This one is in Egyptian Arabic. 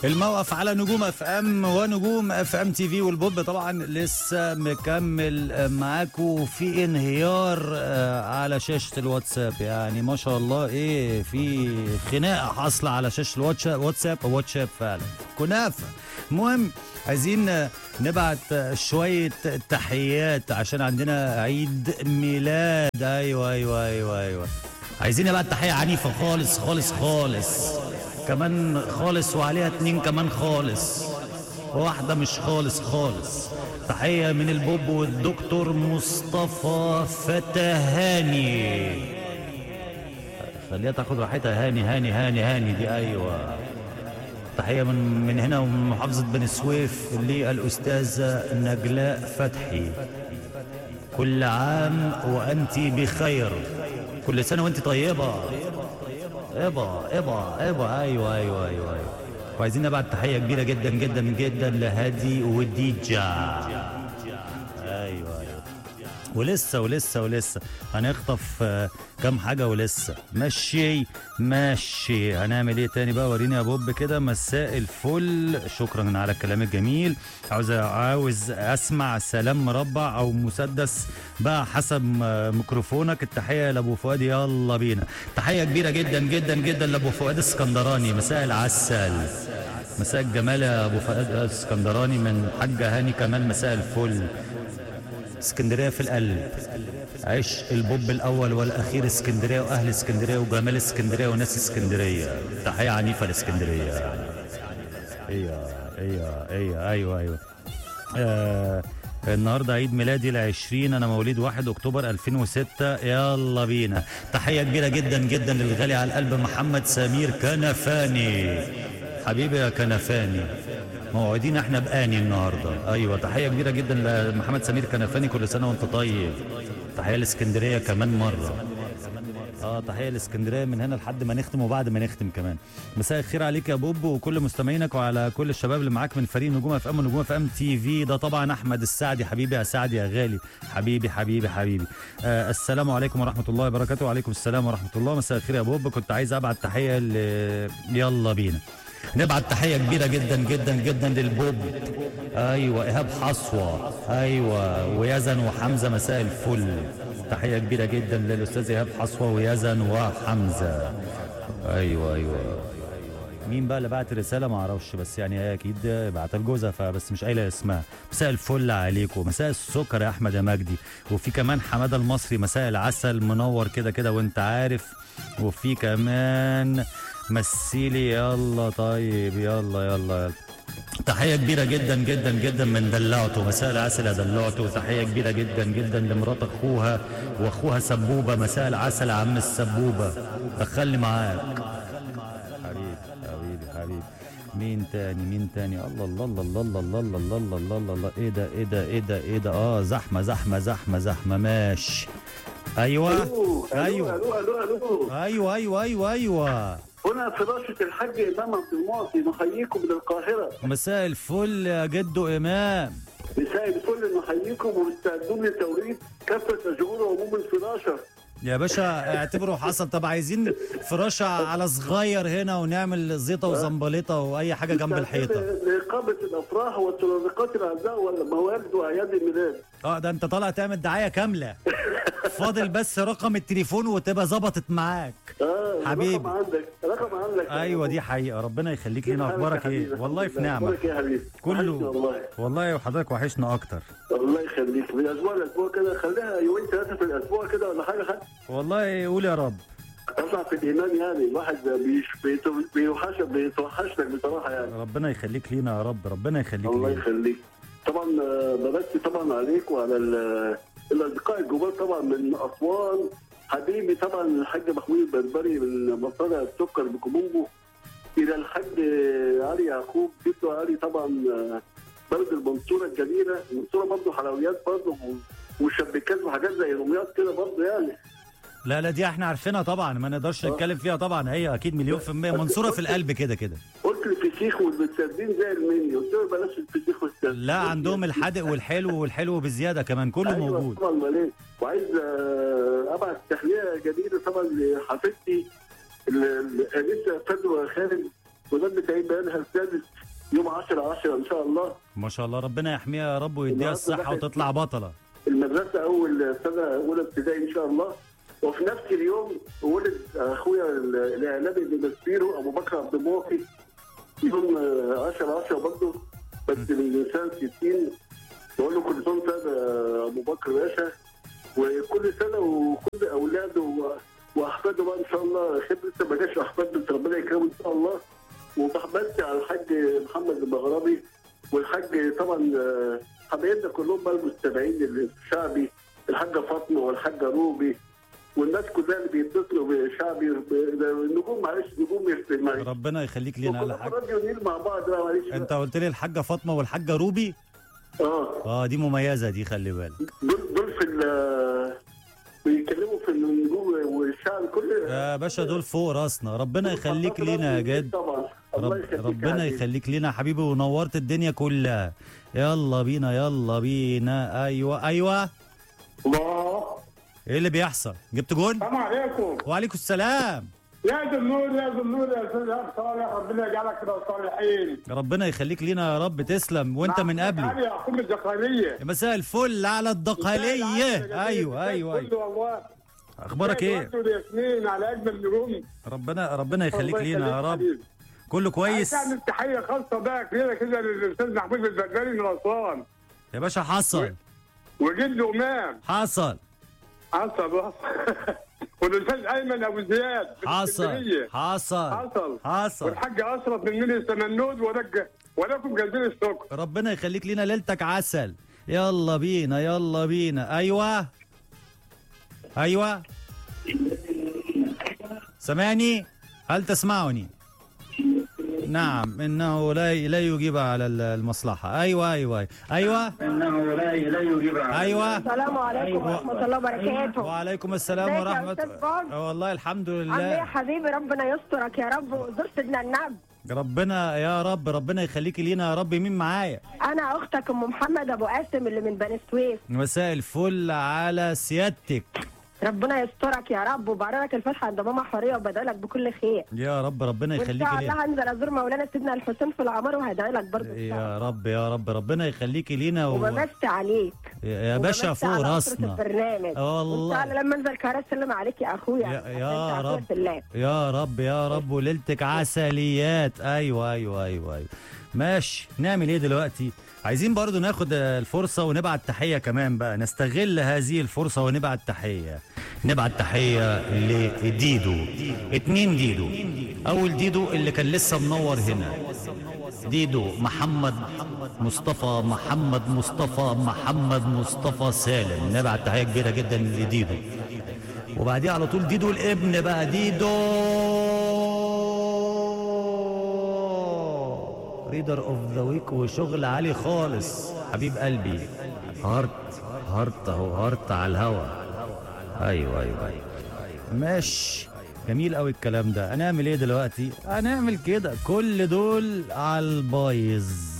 الموقف على نجوم اف ام ونجوم اف ام تي في والبوب طبعا لسه مكمل معاكم في انهيار آه، على شاشه الواتساب يعني ما شاء الله ايه في خناقه حاصله على شاشه الواتساب واتساب واتساب فعلا كنافه المهم عايزين آه، نبعت آه، شويه تحيات عشان عندنا عيد ميلاد ايوه ايوه ايوه ايوه عايزين نبعت تحيه عنيفه خالص خالص خالص كمان خالص وعليها اتنين كمان خالص واحدة مش خالص خالص تحية من البوب والدكتور مصطفى فتهاني خليها تاخد راحتها هاني هاني هاني هاني دي ايوه تحية من من هنا ومن محافظة بني سويف للأستاذة نجلاء فتحي كل عام وأنت بخير كل سنة وأنت طيبة ابا ابا ابا ايوه ايوه ايوه ايوه وعايزين نبعت تحيه كبيره جدا جدا جدا لهادي وديجا ايوه ايوه ولسه ولسه ولسه هنخطف آه، كام حاجه ولسه مشي ماشي هنعمل ايه تاني بقى وريني يا بوب كده مساء الفل شكرا على الكلام الجميل عاوز عاوز اسمع سلام مربع او مسدس بقى حسب آه، ميكروفونك التحيه لابو فؤاد يلا بينا تحيه كبيره جدا جدا جدا لابو فؤاد اسكندراني مساء العسل مساء الجمال يا ابو فؤاد اسكندراني من حاجه هاني كمان مساء الفل اسكندريه في القلب عيش البوب الاول والاخير اسكندريه واهل اسكندريه وجمال اسكندريه وناس اسكندريه تحيه عنيفه لاسكندريه ايوه ايوه ايوه ايوه ايوه آه النهارده عيد ميلادي العشرين انا مواليد 1 اكتوبر 2006 يلا بينا تحيه كبيره جدا جدا للغالي على القلب محمد سمير كنفاني حبيبي يا كنفاني موعدين احنا باني النهارده ايوه تحيه كبيره جدا لمحمد سمير كنفاني كل سنه وانت طيب تحيه لاسكندريه كمان مره اه تحيه لاسكندريه من هنا لحد ما نختم وبعد ما نختم كمان مساء الخير عليك يا بوب وكل مستمعينك وعلى كل الشباب اللي معاك من فريق نجوم اف ام ونجوم اف ام تي في ده طبعا احمد السعدي حبيبي يا سعدي يا غالي حبيبي حبيبي حبيبي آه السلام عليكم ورحمه الله وبركاته وعليكم السلام ورحمه الله مساء الخير يا بوب كنت عايز ابعت تحيه ل... يلا بينا نبعت تحيه كبيره جدا جدا جدا للبوب ايوه ايهاب حصوه ايوه ويزن وحمزه مساء الفل تحيه كبيره جدا للاستاذ ايهاب حصوه ويزن وحمزه ايوه ايوه مين بقى اللي بعت رساله ما اعرفش بس يعني هي اكيد بعتها لجوزها فبس مش قايله اسمها مساء الفل عليكم مساء السكر يا احمد يا مجدي وفي كمان حماده المصري مساء العسل منور كده كده وانت عارف وفي كمان مثيلي يلا طيب يلا يلا يلا تحية كبيرة جدا جدا جدا من دلعته مساء العسل يا دلعته تحية كبيرة جدا جدا لمرات أخوها وأخوها سبوبة مساء العسل يا عم السبوبة دخلني معاك حبيبي حبيبي حبيبي مين تاني مين تاني الله الله الله الله الله الله الله الله الله الله الله ايه ده ايه ده ايه ده ايه ده اه زحمة زحمة زحمة زحمة ماشي ايوه الو ايوه الو الو الو ايوه ايوه ايوه ايوه هنا فراشة الحاج امام عبد المعطي نحييكم من القاهرة مساء الفل يا جدو امام مساء الفل نحييكم ومستعدون لتوريد كافة أشجار عموم الفراشة يا باشا اعتبره حصل طب عايزين فراشة على صغير هنا ونعمل زيطة وزنبليطة وأي حاجة جنب الحيطة لإقامة الأفراح والسرادقات الأعزاء والموالد وأعياد الميلاد اه ده انت طالع تعمل دعاية كاملة فاضل بس رقم التليفون وتبقى ظبطت معاك آه حبيبي. رقم عندك رقم عندك ايوه دي حقيقة ربنا يخليك لينا حالك اخبارك يا ايه حبيبي؟ والله في نعمة أخبارك إيه يا حبيبي وحشني كله والله والله وحضرتك وحشنا اكتر الله يخليك من أسبوع لأسبوع كده خليها يومين ثلاثة في الأسبوع كده ولا حاجة حتى والله قول يا رب اطلع في الايمان يعني الواحد بيش بيتو- بيوحش بيتوحش لك بصراحه يعني ربنا يخليك لينا يا رب ربنا يخليك الله لينا يخليك طبعا آه، بمسي طبعا عليك وعلى ال- الاصدقاء الجمال طبعا من اسوان حبيبي طبعا الحاج محمود البربري من مصانع السكر بكومونجو الى الحاج علي يعقوب جدو علي طبعا آه، بلد المنصوره الجميله المنصوره برضه حلويات برضه وشبكات وحاجات زي روميات كده برضه يعني لا لا دي احنا عارفينها طبعا ما نقدرش نتكلم فيها طبعا هي اكيد مليون في المية منصورة في القلب كده كده قلت الفسيخ والمتسردين زي المنيو قلت له بلاش الفسيخ والسردين لا عندهم الحادق والحلو والحلو بزيادة كمان كله أيوة موجود طبعا امال ايه وعايز آه، ابعت تحليه جديده طبعا لحفيدتي ال- ال- الانسه فدوى خالد وده بتعيد بقالها السادس يوم 10 10 ان شاء الله ما شاء الله ربنا يحميها يا رب ويديها النهاردة الصحه دخلت- وتطلع بطله المدرسه اول سنه اولى ابتدائي ان شاء الله وفي نفس اليوم ولد اخويا ال- الاعلامي اللي بسبيره ابو بكر عبد الموفي يوم آه، 10 10 برضه بس من سنه 60 بقول له كل سنه وأنت طيب يا ابو بكر باشا وكل سنه وكل اولاده و- واحفاده بقى ان شاء الله خير لسه ما جاش احفاد بس ربنا يكرمه ان شاء الله وبحمدتي على الحاج محمد المغربي والحاج طبعا آه، حبايبنا كلهم بقى المستمعين الشعبي الحاجه فاطمه والحاجه روبي والناس كلها اللي بيتصلوا بشعبي ب- ده النجوم معلش نجوم يفرق معلش ربنا يخليك لينا على وكلنا حاجه راديو نيل مع بعض بقى معلش انت قلت لي الحاجه فاطمه والحاجه روبي اه اه دي مميزه دي خلي بالك دول دول في ال- بيتكلموا في النجوم والشعب كله يا باشا دول فوق راسنا ربنا يخليك لينا يا جد طبعا الله رب يخليك يا ربنا حبيبي. يخليك لينا يا حبيبي ونورت الدنيا كلها يلا بينا يلا بينا ايوه ايوه الله ايه اللي بيحصل جبت جون السلام عليكم وعليكم السلام يا ذا النور يا ذا النور يا استاذ إيهاب صالح ربنا يجعلك من الصالحين ربنا يخليك لينا يا رب تسلم وانت من قبلي يا حكومة الزقارية مساء الفل على الدقهليه ايوه ايوه كله ايوه والله اخبارك ايه انتوا الياسمين على اجمل نجوم ربنا ربنا يخليك الله لينا يا يخليك رب حبيبي. كله كويس عايز اعمل تحية خاصة بقى كبيرة كده للاستاذ محمود البربري من اسوان يا باشا حصل وجده امام حصل حصل والاستاذ ايمن ابو زياد من حصل اسكندرية. حصل حصل حصل والحاج اشرف من مني السمنود ولك ولكم جزيل الشكر ربنا يخليك لينا ليلتك عسل يلا بينا يلا بينا ايوه ايوه سامعني هل تسمعني نعم انه لا لا يجيب على المصلحه ايوه ايوه ايوه انه لا لا يجيب عن- ايوه السلام عليكم ورحمة الله وبركاته وعليكم السلام ازيك يا ورحمه أستاذ بوب؟ آه والله الحمد عامل ايه يا لله حبيبي ربنا يسترك يا رب وزور سيدنا النبي ربنا يا رب ربنا يخليكي لينا يا رب مين معايا انا اختك ام محمد ابو قاسم اللي من بني سويف مساء الفل على سيادتك ربنا يسترك يا رب وبارك الفتحة عند ماما حورية وبدعي لك خير يا رب ربنا وان يخليكي شاء لينا الله هنزل ازور مولانا سيدنا الحسين في العمار وهدعي لك برضه إن شاء الله. يا رب يا رب ربنا يخليكي لينا و... وبمسي عليك يا باشا وبمسي فوق على أسرة راسنا البرنامج آه والله. وان شاء الله لما انزل كهرباء سلم عليك يا اخويا يا, عشان يا تعافية رب الله. يا رب يا رب وليلتك عسليات ايوه ايوه ايوه ايوه ماشي نعمل ايه دلوقتي عايزين برضو ناخد آه، الفرصة ونبعت تحية كمان بقى نستغل هذه الفرصة ونبعت تحية نبعت تحية لديدو اتنين ديدو أول ديدو اللي كان لسه منور هنا ديدو محمد مصطفى محمد مصطفى محمد مصطفى سالم نبعت تحية كبيرة جدا لديدو وبعديها على طول ديدو الابن بقى ديدو ريدر اوف ذا ويك وشغل عالي خالص حبيب قلبي هارت هارت اهو هارت على الهوا ايوه ايوه ايوه ماشي جميل قوي الكلام ده هنعمل ايه دلوقتي هنعمل كده كل دول على البايظ